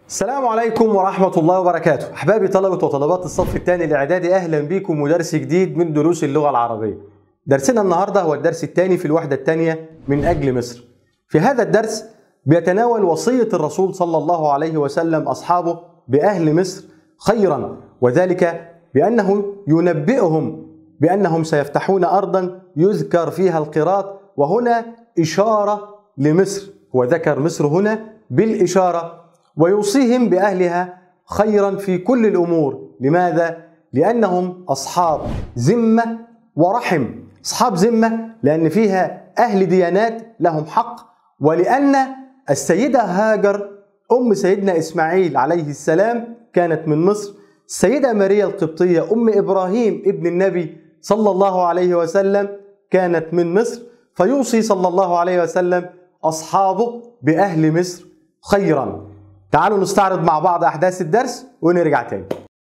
السلام عليكم ورحمة الله وبركاته أحبابي طلبة وطلبات الصف الثاني الإعدادي أهلا بكم ودرس جديد من دروس اللغة العربية درسنا النهاردة هو الدرس الثاني في الوحدة الثانية من أجل مصر في هذا الدرس بيتناول وصية الرسول صلى الله عليه وسلم أصحابه بأهل مصر خيرا وذلك بأنه ينبئهم بأنهم سيفتحون أرضا يذكر فيها القراط وهنا إشارة لمصر وذكر مصر هنا بالإشارة ويوصيهم باهلها خيرا في كل الامور لماذا لانهم اصحاب ذمه ورحم اصحاب ذمه لان فيها اهل ديانات لهم حق ولان السيده هاجر ام سيدنا اسماعيل عليه السلام كانت من مصر السيده ماريا القبطيه ام ابراهيم ابن النبي صلى الله عليه وسلم كانت من مصر فيوصي صلى الله عليه وسلم اصحابه باهل مصر خيرا تعالوا نستعرض مع بعض احداث الدرس ونرجع تاني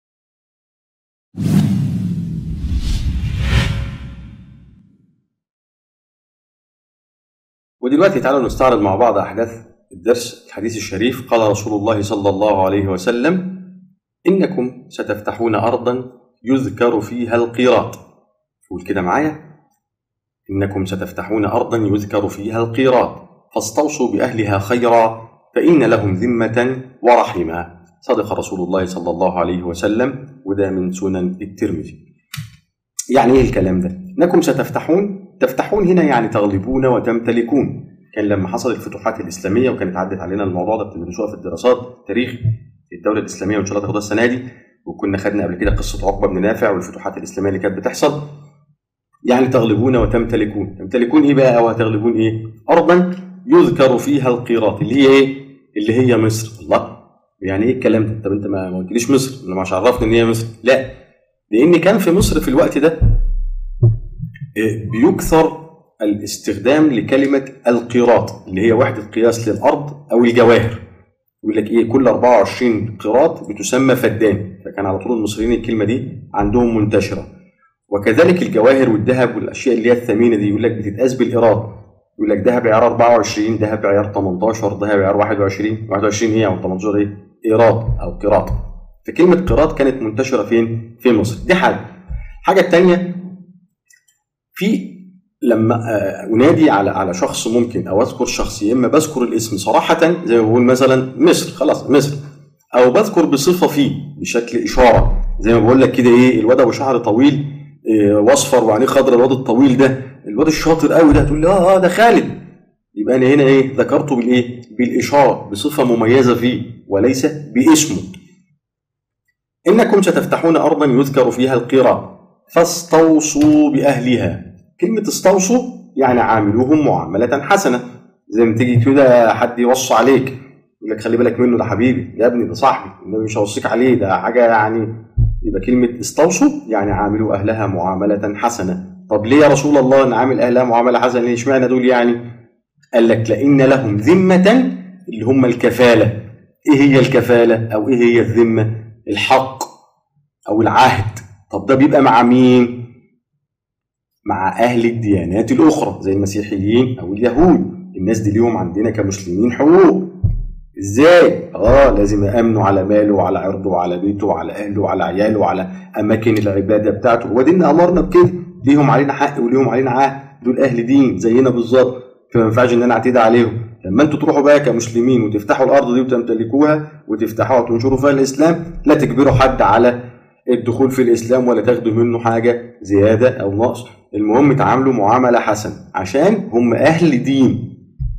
ودلوقتي تعالوا نستعرض مع بعض أحداث الدرس الحديث الشريف قال رسول الله صلى الله عليه وسلم إنكم ستفتحون أرضا يذكر فيها القيراط قول كده معايا إنكم ستفتحون أرضا يذكر فيها القيراط فاستوصوا بأهلها خيرا فإن لهم ذمة ورحما صدق رسول الله صلى الله عليه وسلم وده من سنن الترمذي يعني ايه الكلام ده انكم ستفتحون تفتحون هنا يعني تغلبون وتمتلكون كان لما حصلت الفتوحات الاسلاميه وكانت عدت علينا الموضوع ده بتدرسوها في الدراسات تاريخ الدوله الاسلاميه وان شاء الله تاخدها السنه دي وكنا خدنا قبل كده قصه عقبه بن نافع والفتوحات الاسلاميه اللي كانت بتحصل يعني تغلبون وتمتلكون تمتلكون ايه بقى او هتغلبون ايه ارضا يذكر فيها القيراط اللي هي ايه اللي هي مصر الله يعني ايه الكلام ده طب انت ما ما قلتليش مصر انا مش عرفني ان هي مصر لا لان كان في مصر في الوقت ده بيكثر الاستخدام لكلمه القيراط اللي هي وحده قياس للارض او الجواهر يقول لك ايه كل 24 قيراط بتسمى فدان فكان على طول المصريين الكلمه دي عندهم منتشره وكذلك الجواهر والذهب والاشياء اللي هي الثمينه دي يقول لك بتتقاس بالقيراط يقول لك دهب عيار 24 دهب عيار 18 دهب عيار 21 21 ايه او 18 ايه قيراط او قيراط فكلمه قيراط كانت منتشره فين في مصر دي حاجه الحاجه الثانيه في لما انادي على على شخص ممكن او اذكر شخص يا اما بذكر الاسم صراحه زي ما بقول مثلا مصر خلاص مصر او بذكر بصفه فيه بشكل اشاره زي ما بقول لك كده ايه الواد ابو شعر طويل إيه واصفر وعينيه خضراء الواد الطويل ده الواد الشاطر قوي ده تقول لي اه اه ده خالد يبقى انا هنا ايه ذكرته بالايه بالاشاره بصفه مميزه فيه وليس باسمه انكم ستفتحون ارضا يذكر فيها القراء فاستوصوا باهلها كلمه استوصوا يعني عاملوهم معامله حسنه زي ما تيجي كده حد يوصي عليك يقول لك خلي بالك منه ده حبيبي يا ابني ده صاحبي النبي مش هوصيك عليه ده حاجه يعني يبقى كلمه استوصوا يعني عاملوا اهلها معامله حسنه طب ليه يا رسول الله نعامل اهلها معامله حسنه ليه اشمعنى دول يعني قال لك لان لهم ذمه اللي هم الكفاله ايه هي الكفاله او ايه هي الذمه الحق او العهد طب ده بيبقى مع مين مع اهل الديانات الاخرى زي المسيحيين او اليهود الناس دي ليهم عندنا كمسلمين حقوق ازاي اه لازم يامنوا على ماله وعلى عرضه وعلى بيته وعلى اهله وعلى عياله وعلى اماكن العباده بتاعته هو ديننا امرنا بكده ليهم علينا حق وليهم علينا عهد دول اهل دين زينا بالظبط فما ينفعش ان انا اعتدي عليهم لما انتوا تروحوا بقى كمسلمين وتفتحوا الارض دي وتمتلكوها وتفتحوها وتنشروا فيها الاسلام لا تجبروا حد على الدخول في الاسلام ولا تاخدوا منه حاجه زياده او نقص المهم تعاملوا معامله حسنه عشان هم اهل دين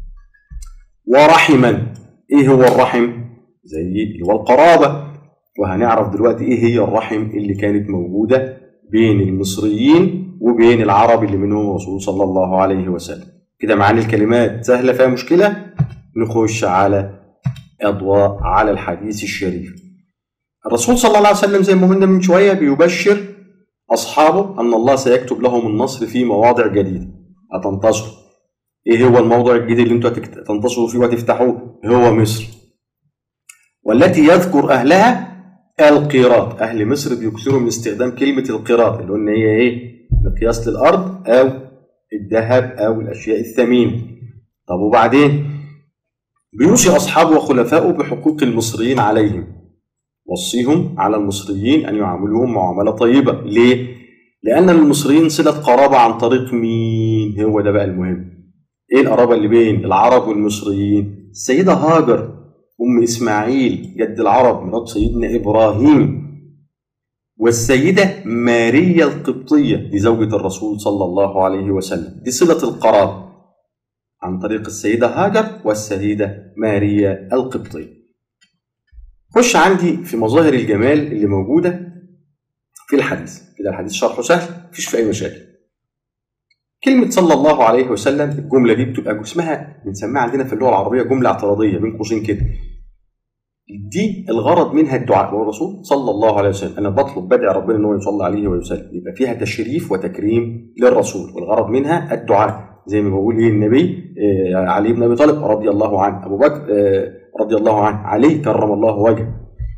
ورحما ايه هو الرحم زي اللي هو القرابه وهنعرف دلوقتي ايه هي الرحم اللي كانت موجوده بين المصريين وبين العرب اللي منهم الرسول صلى الله عليه وسلم كده معاني الكلمات سهلة فيها مشكلة نخش على أضواء على الحديث الشريف الرسول صلى الله عليه وسلم زي ما قلنا من شوية بيبشر أصحابه أن الله سيكتب لهم النصر في مواضع جديدة هتنتصروا إيه هو الموضع الجديد اللي أنتوا هتنتصروا فيه وتفتحوه هو مصر والتي يذكر أهلها القيراط أهل مصر بيكثروا من استخدام كلمة القيراط اللي قلنا هي إيه مقياس للأرض أو الذهب أو الأشياء الثمينة طب وبعدين بيوصي أصحابه وخلفائه بحقوق المصريين عليهم وصيهم على المصريين أن يعاملوهم معاملة طيبة ليه؟ لأن المصريين صلة قرابة عن طريق مين؟ هو ده بقى المهم إيه القرابة اللي بين العرب والمصريين؟ السيدة هاجر أم إسماعيل جد العرب مرات سيدنا إبراهيم والسيدة ماريا القبطية دي زوجة الرسول صلى الله عليه وسلم دي صلة القرابة عن طريق السيدة هاجر والسيدة ماريا القبطية خش عندي في مظاهر الجمال اللي موجودة في الحديث كده الحديث شرحه سهل مفيش فيه أي مشاكل كلمة صلى الله عليه وسلم الجملة دي بتبقى اسمها بنسميها عندنا في اللغة العربية جملة اعتراضية بين قوسين كده دي الغرض منها الدعاء والرسول صلى الله عليه وسلم انا بطلب بدعي ربنا ان هو يصلي عليه ويسلم يبقى فيها تشريف وتكريم للرسول والغرض منها الدعاء زي ما بقول ايه النبي آه، علي بن ابي طالب رضي الله عنه ابو بكر آه، رضي الله عنه علي كرم الله وجهه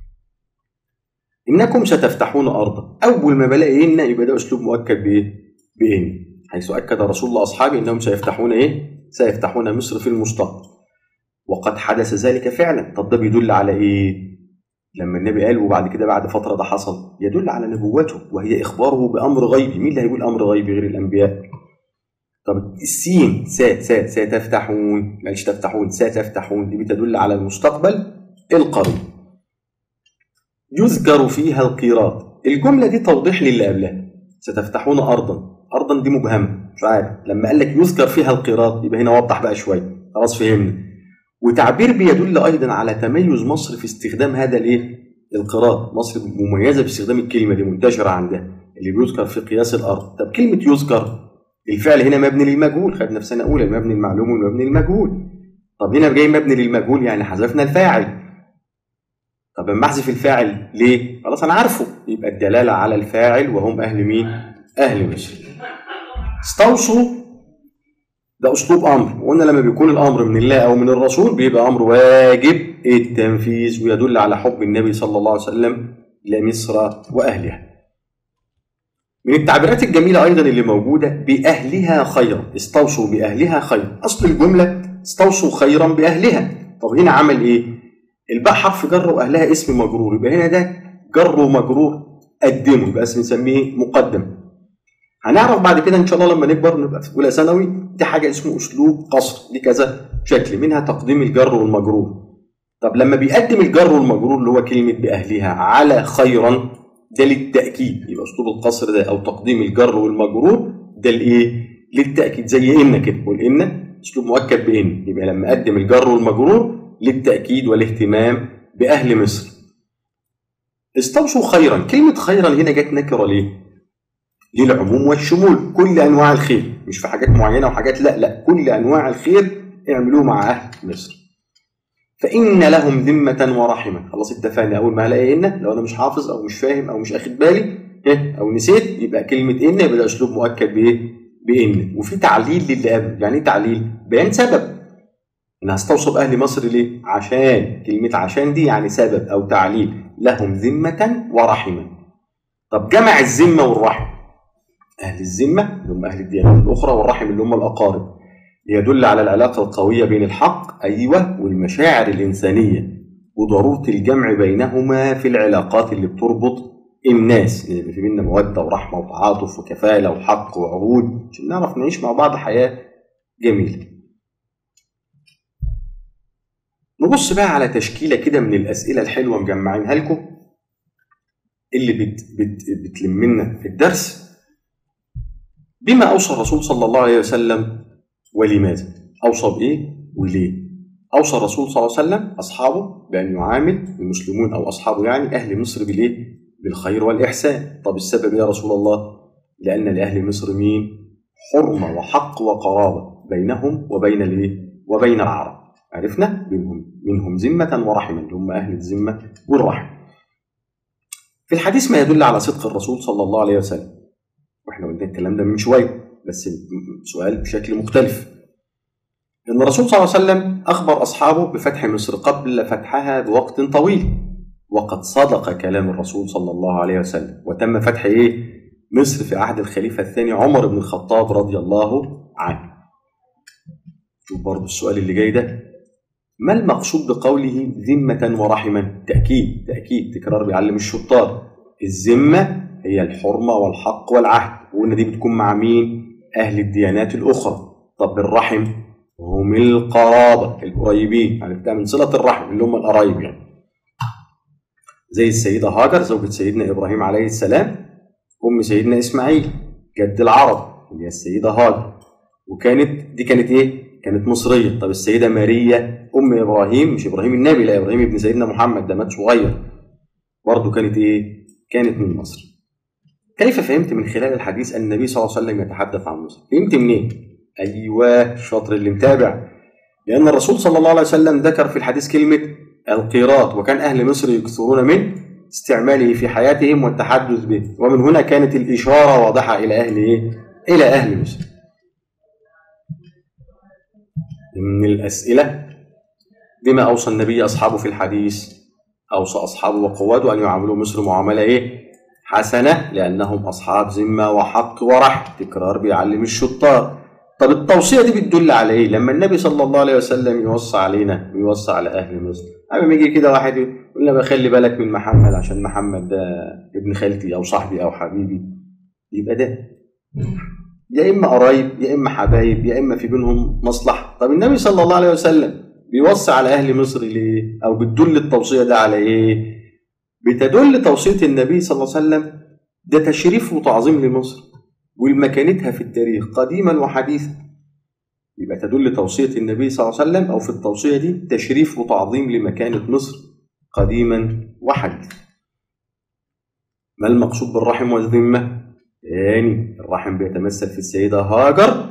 انكم ستفتحون ارضا اول ما بلاقي ان يبقى ده اسلوب مؤكد بايه بان حيث اكد رسول لاصحابه انهم سيفتحون ايه سيفتحون مصر في المستقبل وقد حدث ذلك فعلا طب ده بيدل على ايه لما النبي قال وبعد كده بعد فتره ده حصل يدل على نبوته وهي اخباره بامر غيبي مين اللي هيقول امر غيبي غير الانبياء طب السين سا سا ستفتحون معلش تفتحون ستفتحون دي بتدل على المستقبل القريب يذكر فيها القيراط الجمله دي توضيح للي قبلها ستفتحون ارضا ارضا دي مبهمه مش عارف لما قال لك يذكر فيها القيراط يبقى هنا وضح بقى شويه خلاص فهمنا وتعبير بيدل ايضا على تميز مصر في استخدام هذا الايه القراء مصر مميزه باستخدام الكلمه دي منتشره عندها اللي بيذكر في قياس الارض طب كلمه يذكر الفعل هنا مبني للمجهول خدنا في سنه اولى المبني المعلوم والمبني للمجهول طب هنا جاي مبني للمجهول يعني حذفنا الفاعل طب لما احذف الفاعل ليه خلاص انا عارفه يبقى الدلاله على الفاعل وهم اهل مين اهل مصر استوصوا ده اسلوب امر وقلنا لما بيكون الامر من الله او من الرسول بيبقى امر واجب التنفيذ ويدل على حب النبي صلى الله عليه وسلم لمصر واهلها من التعبيرات الجميله ايضا اللي موجوده باهلها خيرا استوصوا باهلها خيرا اصل الجمله استوصوا خيرا باهلها طب هنا عمل ايه الباء حرف جر واهلها اسم مجرور يبقى هنا ده جر ومجرور قدمه يبقى اسم نسميه مقدم هنعرف بعد كده ان شاء الله لما نكبر نبقى في اولى ثانوي دي حاجه اسمه اسلوب قصر دي كذا شكل منها تقديم الجر والمجرور طب لما بيقدم الجر والمجرور اللي هو كلمه باهلها على خيرا ده للتاكيد يبقى اسلوب القصر ده او تقديم الجر والمجرور ده الايه للتاكيد زي ان كده قول ان اسلوب مؤكد بان يبقى لما اقدم الجر والمجرور للتاكيد والاهتمام باهل مصر استوصوا خيرا كلمه خيرا هنا جت نكره ليه للعموم والشمول كل انواع الخير مش في حاجات معينه وحاجات لا لا كل انواع الخير اعملوه مع اهل مصر فان لهم ذمه ورحمه خلاص اتفقنا اول ما الاقي ان لو انا مش حافظ او مش فاهم او مش اخد بالي إيه؟ او نسيت يبقى كلمه ان يبقى ده اسلوب مؤكد بايه بان وفي تعليل للي قبل يعني ايه تعليل بيان سبب انا هستوصف اهل مصر ليه عشان كلمه عشان دي يعني سبب او تعليل لهم ذمه ورحمه طب جمع الذمه والرحمه أهل الذمة اللي هم أهل الديانات الأخرى والرحم اللي هم الأقارب يدل على العلاقة القوية بين الحق أيوة والمشاعر الإنسانية وضرورة الجمع بينهما في العلاقات اللي بتربط الناس اللي في بيننا مودة ورحمة وتعاطف وكفالة وحق وعهود عشان نعرف نعيش مع بعض حياة جميلة نبص بقى على تشكيلة كده من الأسئلة الحلوة مجمعينها لكم اللي بت بت بتلم لنا الدرس بما أوصى الرسول صلى الله عليه وسلم ولماذا؟ أوصى بإيه وليه؟ أوصى الرسول صلى الله عليه وسلم أصحابه بأن يعامل المسلمون أو أصحابه يعني أهل مصر بالإيه؟ بالخير والإحسان طب السبب يا رسول الله؟ لأن لأهل مصر مين؟ حرمة وحق وقرابة بينهم وبين الإيه؟ وبين العرب عرفنا؟ منهم منهم ذمة ورحمة اللي هم أهل الذمة والرحمة في الحديث ما يدل على صدق الرسول صلى الله عليه وسلم واحنا قلنا الكلام ده من شويه بس سؤال بشكل مختلف ان الرسول صلى الله عليه وسلم اخبر اصحابه بفتح مصر قبل فتحها بوقت طويل وقد صدق كلام الرسول صلى الله عليه وسلم وتم فتح ايه مصر في عهد الخليفه الثاني عمر بن الخطاب رضي الله عنه شوف برضه السؤال اللي جاي ده ما المقصود بقوله ذمة ورحما؟ تأكيد تأكيد تكرار بيعلم الشطار الذمة هي الحرمة والحق والعهد وقلنا دي بتكون مع مين؟ أهل الديانات الأخرى طب الرحم هم القرابة القريبين عرفتها من صلة الرحم اللي هم القرايب يعني زي السيدة هاجر زوجة سيدنا إبراهيم عليه السلام أم سيدنا إسماعيل جد العرب اللي هي السيدة هاجر وكانت دي كانت إيه؟ كانت مصرية طب السيدة ماريا أم إبراهيم مش إبراهيم النبي لا إبراهيم ابن سيدنا محمد ده مات صغير برضه كانت إيه؟ كانت من مصر كيف فهمت من خلال الحديث أن النبي صلى الله عليه وسلم يتحدث عن مصر؟ فهمت منين؟ أيوه الشاطر اللي متابع لأن الرسول صلى الله عليه وسلم ذكر في الحديث كلمة القيراط وكان أهل مصر يكثرون من استعماله في حياتهم والتحدث به ومن هنا كانت الإشارة واضحة إلى أهل إيه؟ إلى أهل مصر من الأسئلة بما أوصى النبي أصحابه في الحديث أوصى أصحابه وقواده أن يعاملوا مصر معاملة إيه؟ حسنة لأنهم أصحاب ذمة وحق ورحم تكرار بيعلم الشطار طب التوصية دي بتدل على إيه؟ لما النبي صلى الله عليه وسلم يوصى علينا ويوصى على أهل مصر قبل يجي كده واحد يقول لنا بخلي بالك من محمد عشان محمد ده ابن خالتي أو صاحبي أو حبيبي يبقى ده يا إما قرايب يا إما حبايب يا إما في بينهم مصلحة طب النبي صلى الله عليه وسلم بيوصي على أهل مصر ليه؟ أو بتدل التوصية ده على إيه؟ بتدل توصية النبي صلى الله عليه وسلم ده تشريف وتعظيم لمصر ولمكانتها في التاريخ قديما وحديثا يبقى تدل توصية النبي صلى الله عليه وسلم أو في التوصية دي تشريف وتعظيم لمكانة مصر قديما وحديثا ما المقصود بالرحم والذمة؟ يعني الرحم بيتمثل في السيدة هاجر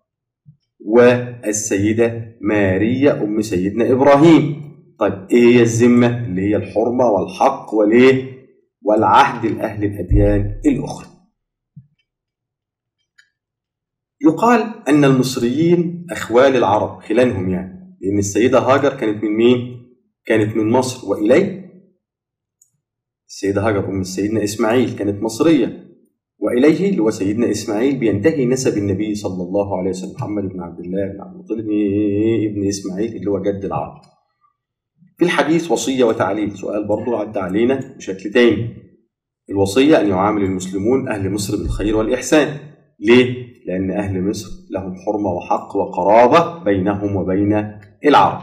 والسيدة ماريا أم سيدنا إبراهيم طيب إيه هي الذمة؟ اللي هي الحرمة والحق والإيه؟ والعهد لأهل الأديان الأخرى يقال أن المصريين أخوال العرب خلالهم يعني لأن السيدة هاجر كانت من مين؟ كانت من مصر وإليه السيدة هاجر أم سيدنا إسماعيل كانت مصرية وإليه اللي هو سيدنا إسماعيل بينتهي نسب النبي صلى الله عليه وسلم محمد بن عبد الله بن عبد المطلب ابن إسماعيل اللي هو جد العرب في الحديث وصية وتعليل سؤال برضو عدى علينا بشكل تاني الوصية أن يعامل المسلمون أهل مصر بالخير والإحسان ليه؟ لأن أهل مصر لهم حرمة وحق وقرابة بينهم وبين العرب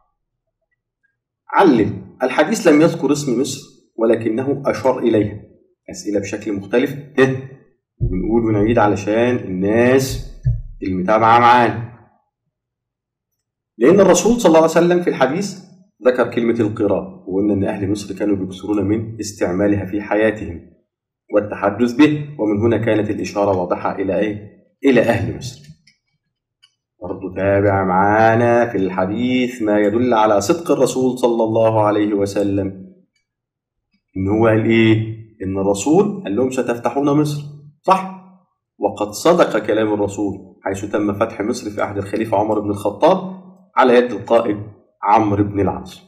علم الحديث لم يذكر اسم مصر ولكنه أشار إليها أسئلة بشكل مختلف وبنقول ونعيد علشان الناس المتابعة معانا لأن الرسول صلى الله عليه وسلم في الحديث ذكر كلمة القراء وقلنا أن أهل مصر كانوا بيكثرون من استعمالها في حياتهم والتحدث به ومن هنا كانت الإشارة واضحة إلى إيه؟ إلى أهل مصر برضو تابع معانا في الحديث ما يدل على صدق الرسول صلى الله عليه وسلم إن هو قال إيه؟ إن الرسول قال لهم ستفتحون مصر صح؟ وقد صدق كلام الرسول حيث تم فتح مصر في عهد الخليفة عمر بن الخطاب على يد القائد عمرو بن العاص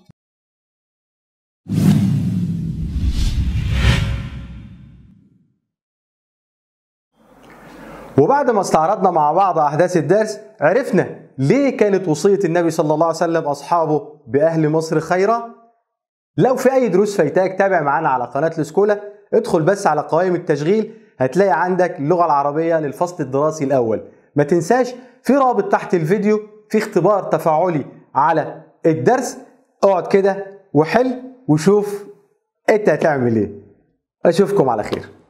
وبعد ما استعرضنا مع بعض احداث الدرس عرفنا ليه كانت وصيه النبي صلى الله عليه وسلم اصحابه باهل مصر خيرا لو في اي دروس فايتاك تابع معانا على قناه الاسكولا ادخل بس على قوائم التشغيل هتلاقي عندك اللغه العربيه للفصل الدراسي الاول ما تنساش في رابط تحت الفيديو في اختبار تفاعلي على الدرس اقعد كده وحل وشوف انت هتعمل ايه اشوفكم على خير